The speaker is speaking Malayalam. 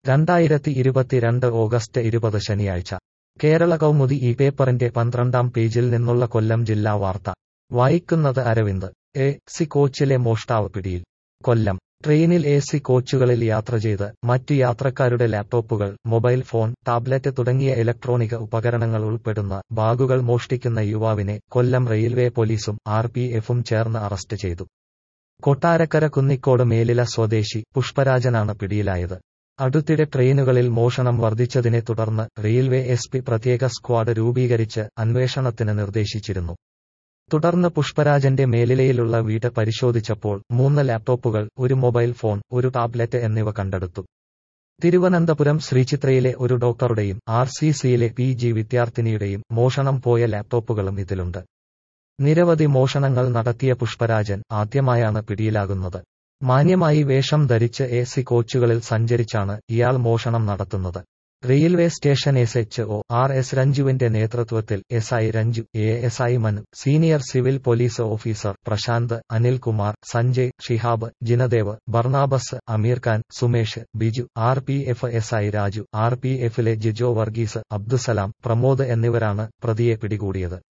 രണ്ടായിരത്തി ഇരുപത്തിരണ്ട് ഓഗസ്റ്റ് ഇരുപത് ശനിയാഴ്ച കേരള കൗമുദി ഈ പേപ്പറിന്റെ പന്ത്രണ്ടാം പേജിൽ നിന്നുള്ള കൊല്ലം ജില്ലാ വാർത്ത വായിക്കുന്നത് അരവിന്ദ് എ സി കോച്ചിലെ മോഷ്ടാവ് പിടിയിൽ കൊല്ലം ട്രെയിനിൽ എ സി കോച്ചുകളിൽ യാത്ര ചെയ്ത് മറ്റു യാത്രക്കാരുടെ ലാപ്ടോപ്പുകൾ മൊബൈൽ ഫോൺ ടാബ്ലറ്റ് തുടങ്ങിയ ഇലക്ട്രോണിക ഉപകരണങ്ങൾ ഉൾപ്പെടുന്ന ബാഗുകൾ മോഷ്ടിക്കുന്ന യുവാവിനെ കൊല്ലം റെയിൽവേ പോലീസും ആർ പി എഫും ചേർന്ന് അറസ്റ്റ് ചെയ്തു കൊട്ടാരക്കര കുന്നിക്കോട് മേലില സ്വദേശി പുഷ്പരാജനാണ് പിടിയിലായത് അടുത്തിടെ ട്രെയിനുകളിൽ മോഷണം വർദ്ധിച്ചതിനെ തുടർന്ന് റെയിൽവേ എസ് പി പ്രത്യേക സ്ക്വാഡ് രൂപീകരിച്ച് അന്വേഷണത്തിന് നിർദ്ദേശിച്ചിരുന്നു തുടർന്ന് പുഷ്പരാജന്റെ മേലിലയിലുള്ള വീട് പരിശോധിച്ചപ്പോൾ മൂന്ന് ലാപ്ടോപ്പുകൾ ഒരു മൊബൈൽ ഫോൺ ഒരു ടാബ്ലറ്റ് എന്നിവ കണ്ടെടുത്തു തിരുവനന്തപുരം ശ്രീചിത്രയിലെ ഒരു ഡോക്ടറുടെയും ആർ സി സിയിലെ പി ജി വിദ്യാർത്ഥിനിയുടെയും മോഷണം പോയ ലാപ്ടോപ്പുകളും ഇതിലുണ്ട് നിരവധി മോഷണങ്ങൾ നടത്തിയ പുഷ്പരാജൻ ആദ്യമായാണ് പിടിയിലാകുന്നത് മാന്യമായി വേഷം ധരിച്ച് എ സി കോച്ചുകളിൽ സഞ്ചരിച്ചാണ് ഇയാൾ മോഷണം നടത്തുന്നത് railway station S H O R S രഞ്ജുവിന്റെ നേതൃത്വത്തിൽ S I Ranju A S I Manu senior civil police officer Prashanth Anilkumar Sanjay Shihab Jinadev Barnabas Ameer Khan Sumesh Biju R P F S I Raju R P എഫിലെ ജിജോ വർഗീസ് അബ്ദുസലാം പ്രമോദ് എന്നിവരാണ് പ്രതിയെ പിടികൂടിയത്